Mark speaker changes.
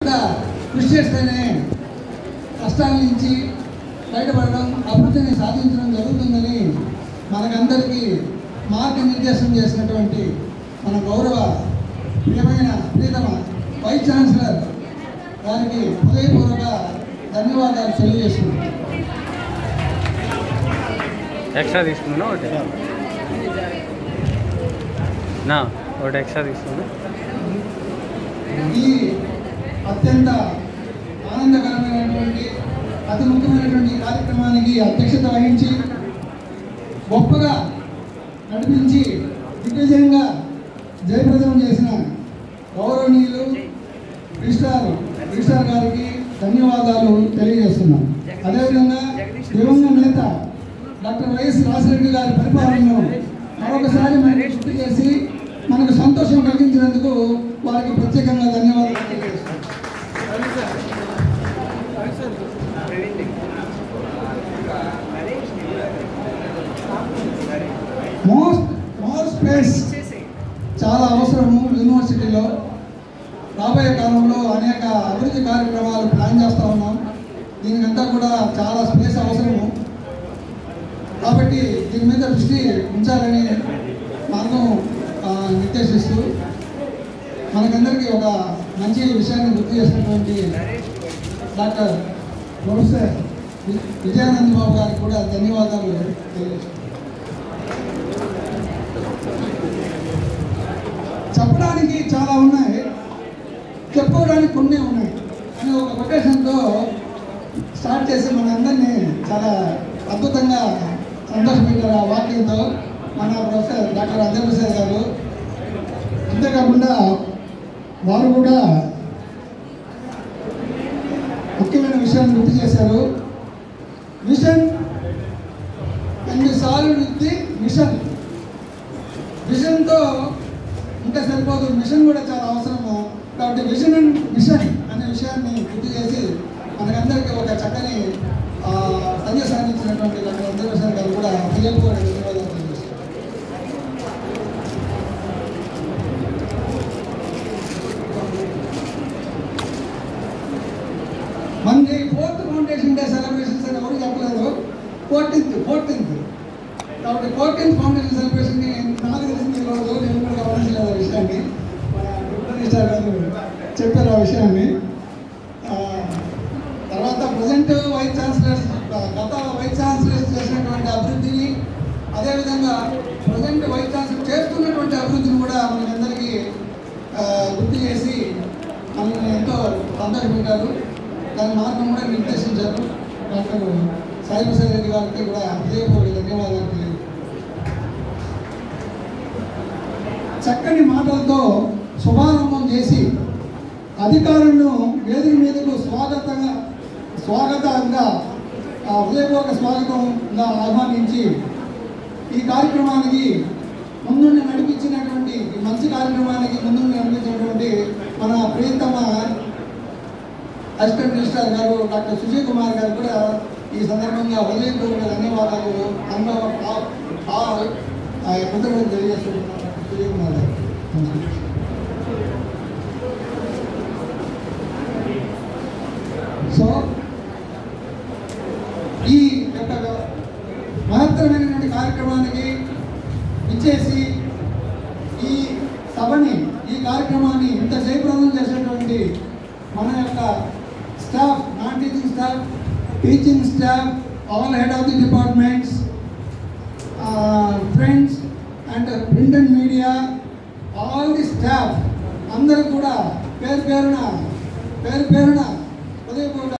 Speaker 1: కూడా కృషి చేస్తేనే కష్టాల నుంచి బయటపడడం అభివృద్ధిని సాధించడం జరుగుతుందని మనకందరికీ మార్గనిర్దేశం చేసినటువంటి మన గౌరవ ప్రియమైన ప్రియతమ వైస్ ఛాన్సలర్ గారికి హృదయపూర్వక ధన్యవాదాలు తెలియజేస్తున్నాను
Speaker 2: ఎక్స్ట్రా తీసుకున్నా ఒకటి నా ఒకటి ఎక్స్ట్రా తీసుకున్నా
Speaker 1: ఈ అత్యంత ఆనందకరమైనటువంటి అతి ముఖ్యమైనటువంటి కార్యక్రమానికి అధ్యక్షత వహించి గొప్పగా నడిపించి దిగ్విజయంగా జయప్రదం చేసిన గౌరవనీయులు రిజిస్ట్రార్ రిజిస్ట్రార్ గారికి ధన్యవాదాలు తెలియజేస్తున్నాం అదేవిధంగా దివంగత నేత డాక్టర్ వైఎస్ రాజశేఖర గారి పరిపాలనను మరొకసారి మనకి గుర్తు చేసి మనకు సంతోషం కలిగించినందుకు వారికి ప్రత్యేకంగా ధన్యవాదాలు తెలియజేస్తున్నాం మోస్ట్ మోర్ స్పేస్ చాలా అవసరము యూనివర్సిటీలో రాబోయే కాలంలో అనేక అభివృద్ధి కార్యక్రమాలు ప్లాన్ చేస్తూ ఉన్నాం దీనికంతా కూడా చాలా స్పేస్ అవసరము కాబట్టి దీని మీద దృష్టి ఉంచాలని మార్గం ఆ, నిర్దేశిస్తూ మనకందరికీ ఒక మంచి విషయాన్ని గుర్తు చేసినటువంటి డాక్టర్ ప్రొఫెసర్ వి- విజయానంద బాబు గారికి కూడా ధన్యవాదాలు తెలియజేస్తున్నాను చెప్పడానికి చాలా ఉన్నాయి చెప్పుకోవడానికి కొన్ని ఉన్నాయి అని ఒక కొటేషన్తో స్టార్ట్ చేసి మనందరినీ చాలా అద్భుతంగా సంతోషపెట్టారు ఆ వాక్యంతో మన ప్రొఫెసర్ డాక్టర్ అజయ్ ప్రసాద్ గారు అంతేకాకుండా వారు కూడా ముఖ్యమైన విషయాన్ని గుర్తు చేశారు mission and solve with the mission విజన్తో ఇంకా సరిపోదు మిషన్ కూడా చాలా అవసరము కాబట్టి విజన్ అండ్ మిషన్ అనే విషయాన్ని గుర్తు చేసి మనకందరికీ ఒక చక్కని ఆ, సందేశాన్ని ఇచ్చినటువంటి డాక్టర్ అంజనీశ్వర్ గారు కూడా హృదయపూర్వక ధన్యవాదాలు తెలియజేస్తున్నారు మనకి ఫోర్త్ ఫౌండేషన్ డే సెలబ్రేషన్స్ అని ఎవరు చెప్పలేదు ఫోర్టీన్త్ ఫోర్టీన్త్ కాబట్టి ఫోర్టీన్త్ ఫౌండేషన్ సెలబ్రేషన్ని నాకు తెలిసింది ఈ రోజు నేను కూడా గమనించలేదు ఆ విషయాన్ని మన డిప్యూటీ మినిస్టర్ గారు చెప్పారు ఆ విషయాన్ని ఆ, తర్వాత ప్రజెంట్ వైస్ ఛాన్సలర్స్ గత వైస్ ఛాన్సలర్స్ చేసినటువంటి అభివృద్ధిని అదేవిధంగా ప్రజెంట్ వైస్ ఛాన్సలర్ చేస్తున్నటువంటి అభివృద్ధిని కూడా మనందరికీ ఆ, గుర్తు చేసి మనల్ని ఎంతో సంతోషపెట్టారు దాని మార్గం కూడా నిర్దేశించారు డాక్టర్ సాయి ప్రసాద్ రెడ్డి గారికి కూడా హృదయపూర్వక ధన్యవాదాలు తెలియజేస్తున్నాను. చక్కని మాటలతో శుభారంభం చేసి అధికారులను వేదిక మీదకు స్వాగతంగా స్వాగతంగా ఆ, హృదయపూర్వక స్వాగతంగా ఆహ్వానించి ఈ కార్యక్రమానికి ముందుండి నడిపించినటువంటి ఈ మంచి కార్యక్రమానికి ముందుండి నడిపించినటువంటి మన ప్రియతమ అసిస్టెంట్ మినిస్టర్ గారు డాక్టర్ సుజయ్ కుమార్ గారు కూడా ఈ సందర్భంగా హృదయపూర్వక ధన్యవాదాలు అనుభవ కృతజ్ఞతలు తెలియజేస్తున్నాను డాక్టర్ సుజయ్ కుమార్ గారు సో ఈ యొక్క మహత్తరమైనటువంటి కార్యక్రమానికి ఇచ్చేసి ఈ సభని ఈ కార్యక్రమాన్ని ఇంత జయప్రదం చేసినటువంటి మన యొక్క staff non teaching staff teaching staff all head of the departments friends and print and media all the staff అందరూ కూడా పేరు పేరున పేరు పేరున హృదయపూర్వక